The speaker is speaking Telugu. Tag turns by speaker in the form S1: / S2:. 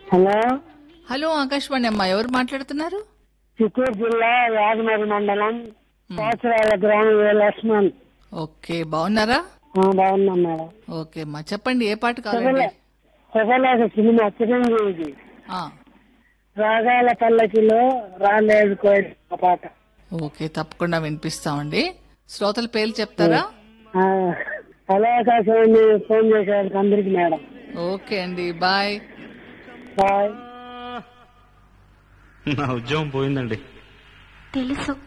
S1: హలో
S2: హలో ఆకాశవాణి అమ్మా ఎవరు మాట్లాడుతున్నారు
S1: చిత్తూరు జిల్లా యాదమరి మండలం కోసరాల గ్రామం ఏ లక్ష్మణ్
S2: ఓకే బాగున్నారా
S1: ఆ, బాగున్నాం మేడం
S2: ఓకే అమ్మా చెప్పండి ఏ పాట కావాలండి
S1: సగలేక సినిమా చిరంజీవి
S2: ఆ,
S1: రాగాల పల్లకిలో రాలేదు కోడి ఆ పాట
S2: ఓకే తప్పకుండా వినిపిస్తామండి శ్రోతల పేర్లు చెప్తారా
S1: ఆ, హలో ఆకాశవాణి ఫోన్ చేసేవాళ్ళకి అందరికి మేడం
S2: ఓకే అండి బాయ్
S1: బాయ్
S3: నా ఉద్యోగం పోయిందండి
S4: తెలుసు